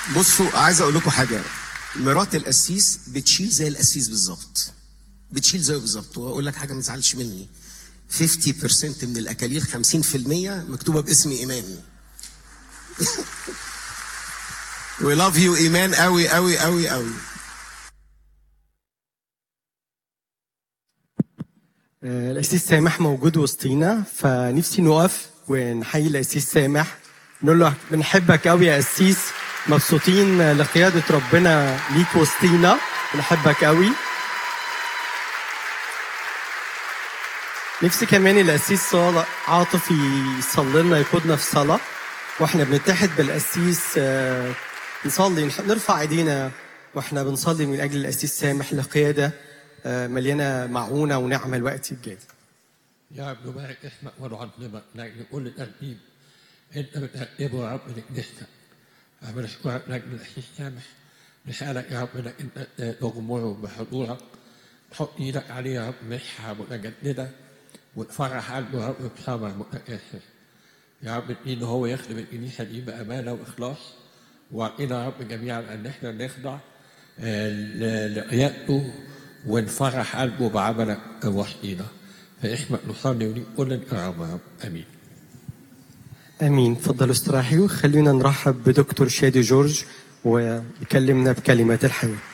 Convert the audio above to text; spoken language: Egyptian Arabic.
بصوا عايز اقول لكم حاجه مرات القسيس بتشيل زي القسيس بالظبط بتشيل زيه بالظبط واقول لك حاجه ما تزعلش مني 50% من الاكاليل 50% مكتوبه باسم ايمان We love you ايمان قوي قوي قوي قوي آه، الأسيس سامح موجود وسطينا فنفسي نقف ونحيي الأسيس سامح نقول له بنحبك قوي يا أسيس مبسوطين لقيادة ربنا ليك وسطينا بنحبك قوي نفسي كمان الأسيس صالح عاطف يصلي لنا يقودنا في صلاة واحنا بنتحد بالأسيس آه، نصلي نح- نرفع ايدينا واحنا بنصلي من أجل الأسيس سامح لقيادة آه، مليانة معونة ونعمة الوقت الجاي يا رب نبارك اسمك ونعظمك لأجل كل ترتيب أنت بترتبه يا رب لكنيستك بنشكرك لأجل الأسيس سامح نسألك يا رب إنك أنت تغمره بحضورك تحط إيدك عليه يا رب مسحة متجددة وتفرح قلبه يا رب بصبر متكسر يا رب ادينه هو يخدم الكنيسة دي بأمانة وإخلاص وأعطينا يا رب جميعا أن احنا نخضع آه، ل- لقيادته ونفرح قلبه بعملك وحدينا فاسمك نصلي وليك كل الكرامة يا رب آمين امين اتفضلوا استراحوا خلينا نرحب بدكتور شادي جورج ويكلمنا بكلمات الحياه